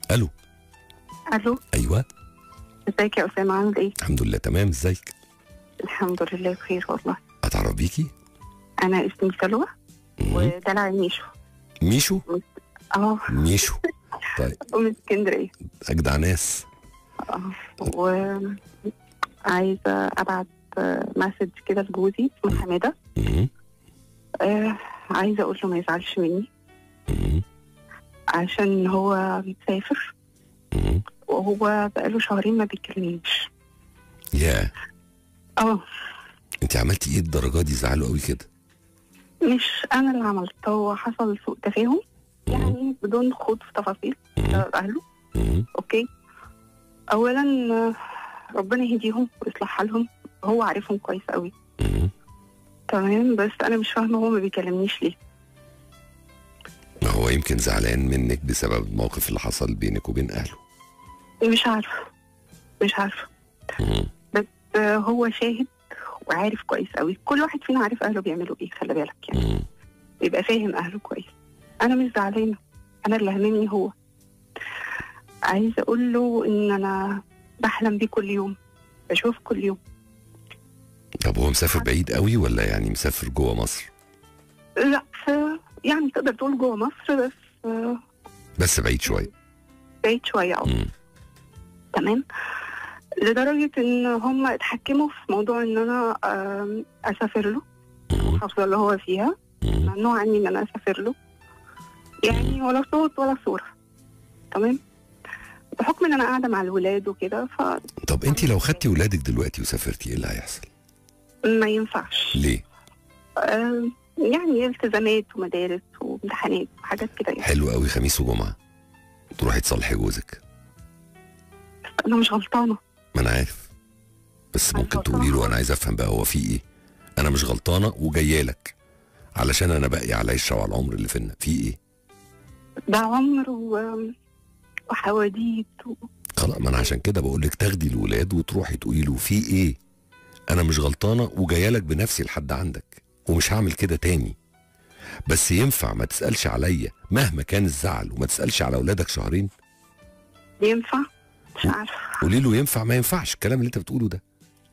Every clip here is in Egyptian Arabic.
الو الو ايوه ازيك يا اسامه عامل ايه؟ الحمد لله تمام ازيك الحمد لله بخير والله اتعرف بيكي انا اسمي سلوى مم. ودلع ميشو ميشو اه ميشو طيب من اسكندريه اجدع ناس اه وعايزه ابعت مسج كده لجوزي اسمه حماده مم. آه عايزه اقول له ما يزعلش مني مم. عشان هو مسافر مم. وهو بقاله شهرين ما بيكلمنيش يا اه انت عملتي ايه الدرجه دي زعلوا قوي كده مش انا اللي عملت هو حصل سوء تفاهم يعني بدون خوض في تفاصيل مم. بسبب اهله مم. اوكي اولا آه، ربنا يهديهم ويصلح حالهم هو عارفهم كويس قوي مم. تمام بس انا مش فاهمه هو ما بيكلمنيش ليه ما هو يمكن زعلان منك بسبب الموقف اللي حصل بينك وبين اهله مش عارفه مش عارفه مم. آه، هو شاهد وعارف كويس قوي كل واحد فينا عارف اهله بيعملوا ايه خلي بالك يعني مم. يبقى فاهم اهله كويس انا مش زعلانه انا اللي همني هو عايزه اقول له ان انا بحلم بيه كل يوم بشوف كل يوم طب هو مسافر بعيد قوي ولا يعني مسافر جوه مصر لا ف يعني تقدر تقول جوه مصر بس آه، بس بعيد شويه بعيد شويه اه مم. تمام لدرجه ان هم اتحكموا في موضوع ان انا آم، اسافر له مم. المحافظه اللي هو فيها مم. ممنوع عني ان انا اسافر له يعني ولا صوت ولا صوره تمام بحكم ان انا قاعده مع الولاد وكده طب انت لو خدتي ولادك دلوقتي وسافرتي ايه اللي هيحصل فما ينفعش ليه آم، يعني التزامات ومدارس وامتحانات وحاجات كده يعني حلو قوي خميس وجمعه تروحي تصالحي جوزك انا مش غلطانه ما انا عارف بس أنا ممكن غلطانة تقولي له خالص. انا عايز افهم بقى هو في ايه انا مش غلطانه وجايه لك علشان انا باقي على العشره وعلى العمر اللي فينا في ايه ده عمر و... وحواديت و... خلاص ما انا عشان كده بقول لك تاخدي الولاد وتروحي تقولي له في ايه انا مش غلطانه وجايه لك بنفسي لحد عندك ومش هعمل كده تاني بس ينفع ما تسالش عليا مهما كان الزعل وما تسالش على اولادك شهرين ينفع مش عارفه قولي له ينفع ما ينفعش الكلام اللي انت بتقوله ده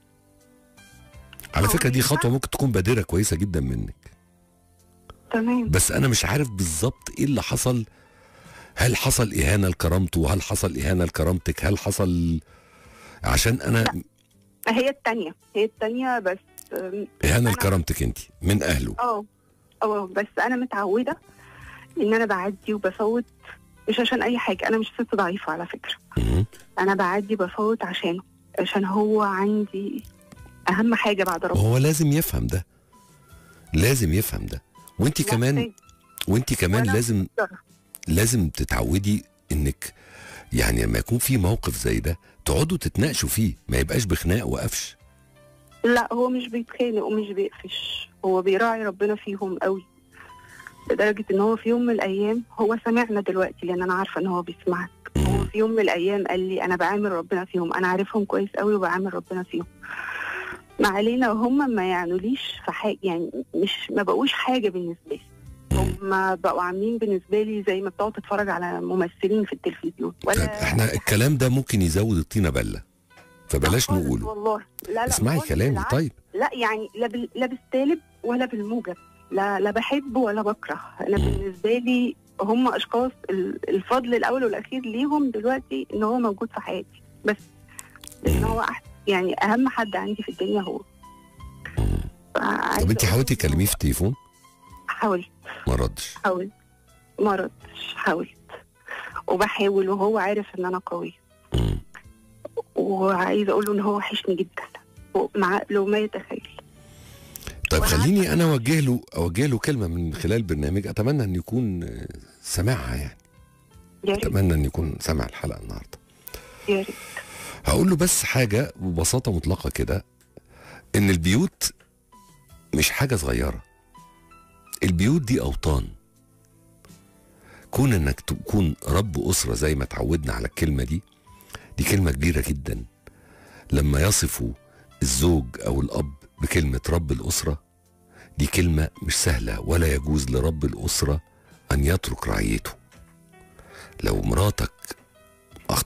على هو فكره دي ينفع؟ خطوه ممكن تكون بادره كويسه جدا منك تمام بس انا مش عارف بالظبط ايه اللي حصل هل حصل اهانه لكرامته هل حصل اهانه لكرامتك هل حصل عشان انا هي التانية هي التانية بس آم، اهانه أنا- لكرامتك انت من اهله اه اه بس انا متعودة ان انا بعدي وبفوت مش عشان اي حاجة انا مش ست ضعيفة على فكرة مم. انا بعدي بفوت عشانه عشان هو عندي اهم حاجة بعد ربنا وهو لازم يفهم ده لازم يفهم ده وانت لا، كمان إيه؟ وانت كمان وأنا لازم مقدرة. لازم تتعودي انك يعني لما يكون في موقف زي ده تقعدوا تتناقشوا فيه ما يبقاش بخناق وقفش لا هو مش بيتخانق ومش بيقفش هو بيراعي ربنا فيهم قوي لدرجة ان هو في يوم من الايام هو سمعنا دلوقتي لان انا عارفة ان هو بيسمعك هو مم. في يوم من الايام قال لي انا بعامل ربنا فيهم انا عارفهم كويس قوي وبعامل ربنا فيهم ما علينا وهم ما يعنوليش في حاجة يعني مش ما بقوش حاجة بالنسبة لي هم بقوا عاملين بالنسبة لي زي ما بتقعد تتفرج على ممثلين في التلفزيون طيب ولا احنا الكلام ده ممكن يزود الطينه بله فبلاش خالص نقوله والله لا لا اسمعي خالص كلامي بالعكس. طيب لا يعني لا بال... لا بالسالب ولا بالموجب لا لا بحب ولا بكره انا مم. بالنسبه لي هم اشخاص ال- الفضل الاول والاخير ليهم دلوقتي ان هو موجود في حياتي بس لان هو أحسن يعني اهم حد عندي في الدنيا هو طب انت حاولتي تكلميه في التليفون حاولت ما ردش حاولت ما ردش حاولت وبحاول وهو عارف ان انا قوي مم. وعايزه اقول له ان هو وحشني جدا مع عقله ما يتخيل طيب وأنا خليني انا اوجه له اوجه له كلمه من خلال البرنامج اتمنى ان يكون آه، سامعها يعني يا ريت اتمنى ان يكون سامع الحلقه النهارده يا ريت هقول له بس حاجه ببساطه مطلقه كده ان البيوت مش حاجه صغيره البيوت دي اوطان كون انك تكون رب اسره زي ما اتعودنا على الكلمه دي دي كلمه كبيره جدا لما يصفوا الزوج او الاب بكلمه رب الاسره دي كلمه مش سهله ولا يجوز لرب الاسره ان يترك رعيته لو مراتك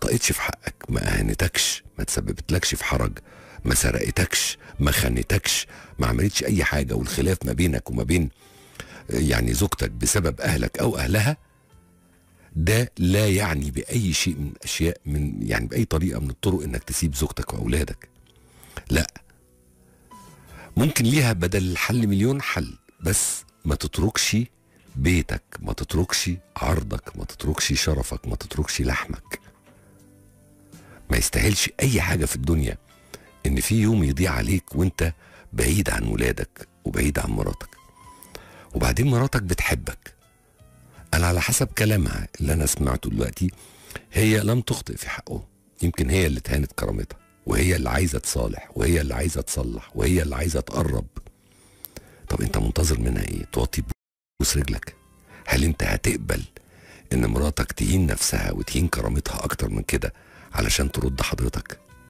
اخطأتش في حقك ما اهانتكش ما تسببتلكش في حرج ما سرقتكش ما خانتكش ما عملتش اي حاجه والخلاف ما بينك وما بين يعني زوجتك بسبب اهلك او اهلها ده لا يعني باي شيء من اشياء من يعني باي طريقه من الطرق انك تسيب زوجتك واولادك لا ممكن ليها بدل الحل مليون حل بس ما تتركش بيتك ما تتركش عرضك ما تتركش شرفك ما تتركش لحمك ما يستاهلش اي حاجه في الدنيا ان في يوم يضيع عليك وانت بعيد عن ولادك وبعيد عن مراتك وبعدين مراتك بتحبك انا على حسب كلامها اللي انا سمعته دلوقتي هي لم تخطئ في حقه يمكن هي اللي تهانت كرامتها وهي اللي عايزه تصالح وهي اللي عايزه تصلح وهي اللي عايزه تقرب طب انت منتظر منها ايه توطي بوس رجلك هل انت هتقبل ان مراتك تهين نفسها وتهين كرامتها اكتر من كده علشان ترد حضرتك